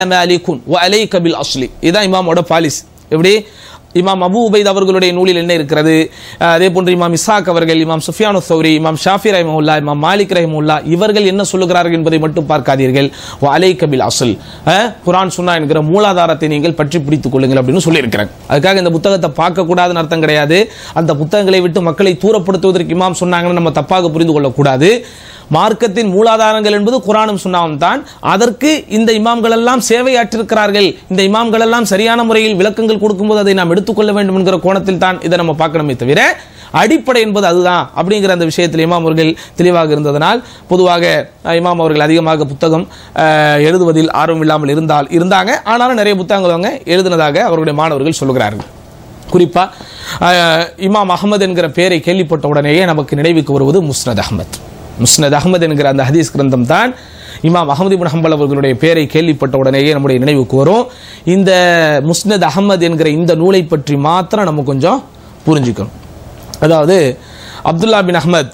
மாலிகுன் வ அலைக பில் அஸ்லி இதான் இமாமோட பாலிஸ் எப்படி இமாம் அபு உபைத் அவர்களுடைய நூலில் என்ன இருக்கிறது அஹ் அதே போன்று இமாம் இசாக் அவர்கள் இமாம் சுஃபியானு சௌரி இமாம் ஷாஃபி ரஹிமுல்லா இமாம் மாலிக் ரஹிமுல்லா இவர்கள் என்ன சொல்லுகிறார்கள் என்பதை மட்டும் பார்க்காதீர்கள் வ அலைக பில் அஸ்ல் அஹ் குர்ஆன் சுன்னா என்கிற மூலாதாரத்தை நீங்கள் பற்றி பிடித்துக் கொள்ளுங்கள் அப்படின்னு சொல்லியிருக்கிறாங்க அதுக்காக இந்த புத்தகத்தை பார்க்க கூடாதுன்னு அர்த்தம் கிடையாது அந்த புத்தகங்களை விட்டு மக்களை தூரப்படுத்துவதற்கு இமாம் சொன்னாங்கன்னு நம்ம தப்பாக புரிந்து கொள்ளக்கூடாது மார்க்கத்தின் மூலாதாரங்கள் என்பது குரானும் சுன்னாவும் தான் அதற்கு இந்த இமாம்கள் எல்லாம் சேவையாற்றிருக்கிறார்கள் இந்த இமாம்கள் எல்லாம் சரியான முறையில் விளக்கங்கள் கொடுக்கும்போது அதை நாம் எடுத்துக்கொள்ள வேண்டும் என்கிற கோணத்தில் தான் இதை நம்ம பார்க்கணுமே தவிர அடிப்படை என்பது அதுதான் அப்படிங்கிற அந்த விஷயத்தில் இமாம் அவர்கள் தெளிவாக இருந்ததனால் பொதுவாக அஹ், இமாம் அவர்கள் அதிகமாக புத்தகம் அஹ், எழுதுவதில் ஆர்வம் இல்லாமல் இருந்தால் இருந்தாங்க ஆனாலும் நிறைய புத்தகங்கள் அவங்க எழுதினதாக அவருடைய மாணவர்கள் சொல்லுகிறார்கள் குறிப்பா அஹ், இமாம் அகமது என்கிற பெயரை கேள்விப்பட்ட உடனேயே நமக்கு நினைவுக்கு வருவது முஸ்னத் அகமத் முஸ்னத் அகமது என்கிற அந்த ஹதீஸ் கிரந்தம் தான் இமாம் அகமது இப்னு ஹம்பல் அவர்களுடைய பெயரை கேள்விப்பட்ட உடனேயே நம்முடைய நினைவுக்கு வரும் இந்த முஸ்னத் அகமது என்கிற இந்த நூலை பற்றி மாத்திரம் நம்ம கொஞ்சம் புரிஞ்சுக்கணும் அதாவது அப்துல்லா பின் அஹ்மத்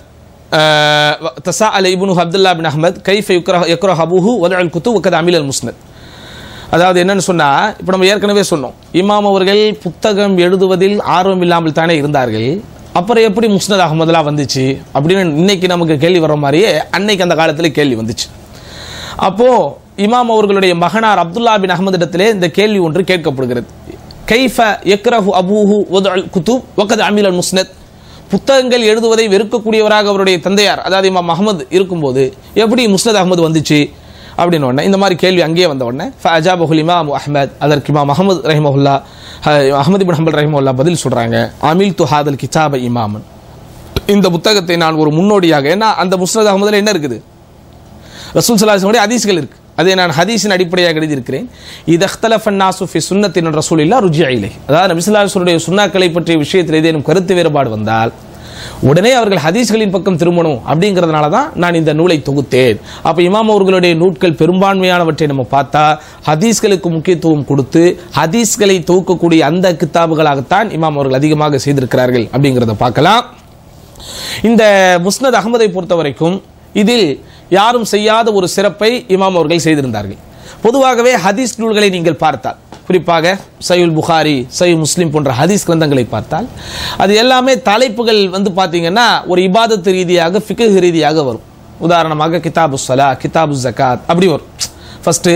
தசா அலை இப்னு அப்துல்லா பின் அஹ்மத் கைஃப் யுக்ரஹ யக்ரஹ அபூஹு வதல் குத்து வக்கத் அமில் அல் முஸ்னத் அதாவது என்னன்னு சொன்னா இப்போ நம்ம ஏற்கனவே சொன்னோம் இமாம் அவர்கள் புத்தகம் எழுதுவதில் ஆர்வம் இல்லாமல் தானே இருந்தார்கள் அப்புறம் எப்படி முஸ்னத் அகமதுலாம் வந்துச்சு அப்படின்னு இன்னைக்கு நமக்கு கேள்வி வர்ற மாதிரியே அன்னைக்கு அந்த காலத்தில் கேள்வி வந்துச்சு அப்போ இமாம் அவர்களுடைய மகனார் அப்துல்லா பின் அகமது இடத்திலே இந்த கேள்வி ஒன்று கேட்கப்படுகிறது கைஃப யக்ரஹு அபூஹு வதல் குத்துப் வக்கத் அமில் அல் முஸ்னத் புத்தகங்கள் எழுதுவதை வெறுக்கக்கூடியவராக அவருடைய தந்தையார் அதாவது இமாம் அகமது இருக்கும்போது எப்படி முஸ்னத் அகமது வந்துச்சு அப்படின்னு உடனே இந்த மாதிரி கேள்வி அங்கேயே வந்த உடனே அஜாபுல் இமாம் அஹ்மத் அதற்கு இமாம் அஹமது ரஹிமஹுல்லா அஹமது பின் ஹம்பல் ரஹிமஹுல்லா பதில் சொல்றாங்க அமில் துஹாதல் கிதாப இமாமன் இந்த புத்தகத்தை நான் ஒரு முன்னோடியாக ஏன்னா அந்த முஸ்னத் அகமதுல என்ன இருக்குது ரசூல் சலாஹனுடைய ஹதீஸ்கள் இருக்கு அதை நான் ஹதீஸின் அடிப்படையாக எழுதியிருக்கிறேன் இது அख्तலஃபன்னாசு ஃபி சுன்னத்தின் ரசூல் இல்லா ருஜியா இலை அதாவது நபிசுல்லாஹனுடைய சுன்னாக்களை பற்றிய விஷயத்தில் ஏதேனும் கருத்து வேறுபாடு வந்தால் உடனே அவர்கள் ஹதீஸ்களின் பக்கம் திரும்பணும் அப்படிங்கிறதுனால தான் நான் இந்த நூலை தொகுத்தேன் அப்போ இமாம் அவர்களுடைய நூட்கள் பெரும்பான்மையானவற்றை நம்ம பார்த்தா ஹதீஸ்களுக்கு முக்கியத்துவம் கொடுத்து ஹதீஸ்களை தொகுக்கக்கூடிய அந்த கித்தாபுகளாகத்தான் இமாம் அவர்கள் அதிகமாக செய்திருக்கிறார்கள் அப்படிங்கிறத பார்க்கலாம் இந்த முஸ்னத் அகமதை பொறுத்த வரைக்கும் இதில் யாரும் செய்யாத ஒரு சிறப்பை இமாம் அவர்கள் செய்திருந்தார்கள் பொதுவாகவே ஹதீஸ் நூல்களை நீங்கள் பார்த்தால் குறிப்பாக சயுல் புகாரி சயு முஸ்லிம் போன்ற ஹதீஸ் கிரந்தங்களை பார்த்தால் அது எல்லாமே தலைப்புகள் வந்து பார்த்தீங்கன்னா ஒரு இபாதத்து ரீதியாக ஃபிக்கு ரீதியாக வரும் உதாரணமாக கிதாபு சலா கிதாபு ஜகாத் அப்படி வரும் ஃபர்ஸ்ட்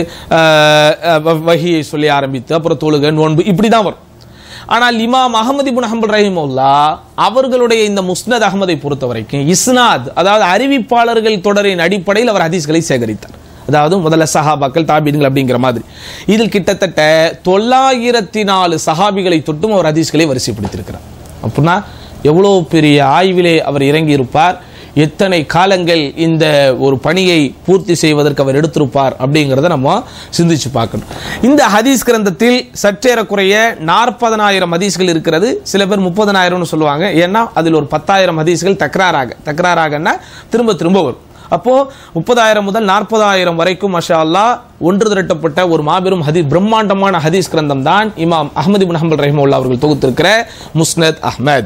வஹியை சொல்லி ஆரம்பித்து அப்புறம் தொழுகை நோன்பு இப்படி தான் வரும் ஆனால் இமாம் அகமது இப்னு ஹம்பல் ரஹிமுல்லா அவர்களுடைய இந்த முஸ்னத் அகமதை பொறுத்த வரைக்கும் இஸ்னாத் அதாவது அறிவிப்பாளர்கள் தொடரின் அடிப்படையில் அவர் ஹதீஸ்களை சேகரித்தார் அதாவது முதல்ல சஹாபாக்கள் தாபீன்கள் அப்படிங்கிற மாதிரி இதில் கிட்டத்தட்ட தொள்ளாயிரத்தி நாலு சஹாபிகளை தொட்டும் அவர் ஹதீஸ்களை வரிசைப்படுத்தியிருக்கிறார் அப்படின்னா எவ்வளோ பெரிய ஆய்விலே அவர் இறங்கி இருப்பார் எத்தனை காலங்கள் இந்த ஒரு பணியை பூர்த்தி செய்வதற்கு அவர் எடுத்திருப்பார் அப்படிங்கிறத நம்ம சிந்திச்சு பார்க்கணும் இந்த ஹதீஸ் கிரந்தத்தில் சற்றேறக்குறைய நாற்பதனாயிரம் ஹதீஸ்கள் இருக்கிறது சில பேர் முப்பதனாயிரம்னு சொல்லுவாங்க ஏன்னா அதில் ஒரு பத்தாயிரம் ஹதீஸ்கள் தக்ராராக தக்ராராகன்னா திரும்ப திரும்ப வரும் அப்போ முப்பதாயிரம் முதல் நாற்பதாயிரம் வரைக்கும் மஷா அல்லாஹ் ஒன்று திரட்டப்பட்ட ஒரு மாபெரும் ஹதீஸ் பிரம்மாண்டமான ஹதீஸ் கிரந்தம் தான் இமாம் அஹமது பின் ஹம்பல் ரஹிமுல்லா அவர்கள் தொகுத்திருக்கிற முஸ்னத் அஹ்மத்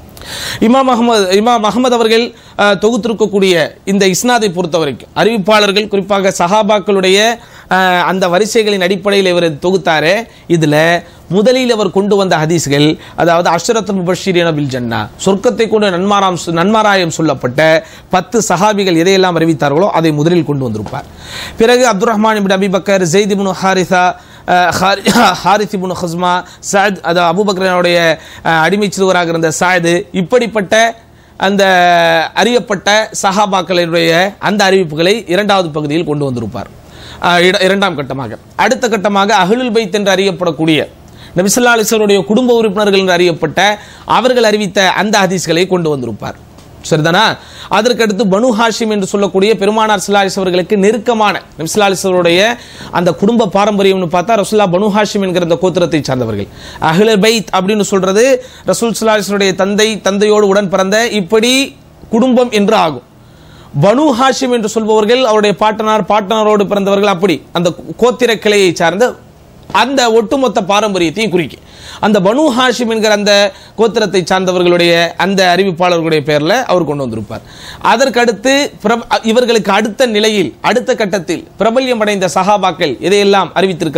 இமாம் அகமது இமாம் அகமது அவர்கள் அஹ், தொகுத்திருக்கக்கூடிய இந்த இஸ்னாதை பொறுத்த வரைக்கும் அறிவிப்பாளர்கள் குறிப்பாக சஹாபாக்களுடைய அஹ், அந்த வரிசைகளின் அடிப்படையில் இவர் தொகுத்தாரே இதுல முதலில் அவர் கொண்டு வந்த ஹதீஸ்கள் அதாவது அஷ்ரத் முபஷீரின பில் ஜன்னா சொர்க்கத்தை கொண்டு நன்மாராம் நன்மாராயம் சொல்லப்பட்ட பத்து சஹாபிகள் எதையெல்லாம் அறிவித்தார்களோ அதை முதலில் கொண்டு வந்திருப்பார் பிறகு Abdul Rahman ibn Abibakr Zayd ibn Haritha அஹ், ஹாரி- ஹாரித் இப்னு ஹஸ்மா சாத் அது அபூபக்கரனுடைய அஹ், அடிமைச் சிறுவராக இருந்த சாயது இப்படிப்பட்ட அந்த அறியப்பட்ட சஹாபாக்களுடைய அந்த அறிவிப்புகளை இரண்டாவது பகுதியில் கொண்டு வந்திருப்பார் அஹ், இர- இரண்டாம் கட்டமாக அடுத்த கட்டமாக அஹ்லுல் பைத் என்று அறியப்படக்கூடிய நபிசல்லா அலிஸ்வருடைய குடும்ப உறுப்பினர்கள் என்று அறியப்பட்ட அவர்கள் அறிவித்த அந்த ஹதீஸ்களை கொண்டு வந்திருப்பார் சரிதானா அதற்கு அடுத்து பனு ஹாஷிம் என்று சொல்லக்கூடிய பெருமானார் சிலாலிஸ் அவர்களுக்கு நெருக்கமான நபிசுல்லாலிஸ்வருடைய அந்த குடும்ப பாரம்பரியம்னு பார்த்தா ரசுல்லா பனு ஹாஷிம் என்கிற அந்த கோத்திரத்தை சார்ந்தவர்கள் அஹ்லர் பைத் அப்படின்னு சொல்றது ரசூல் சிலாலிஸ்வருடைய தந்தை தந்தையோடு உடன் பிறந்த இப்படி குடும்பம் என்று ஆகும் பனு ஹாஷிம் என்று சொல்பவர்கள் அவருடைய பாட்டனார் பாட்டனாரோடு பிறந்தவர்கள் அப்படி அந்த கோத்திர கிளையை சார்ந்த அந்த ஒட்டுமொத்த பாரம்பரியத்தையும் குறிக்கும் அந்த பனு ஹாஷிம் என்கிற அந்த கோத்திரத்தை சார்ந்தவர்களுடைய அந்த அறிவிப்பாளர்களுடைய பெயர்ல அவர் கொண்டு வந்திருப்பார் அதற்கடுத்து பிரப- இவர்களுக்கு அடுத்த நிலையில் அடுத்த கட்டத்தில் பிரபல்யம் அடைந்த சஹாபாக்கள் இதையெல்லாம் அறிவித்திருக்கிறார்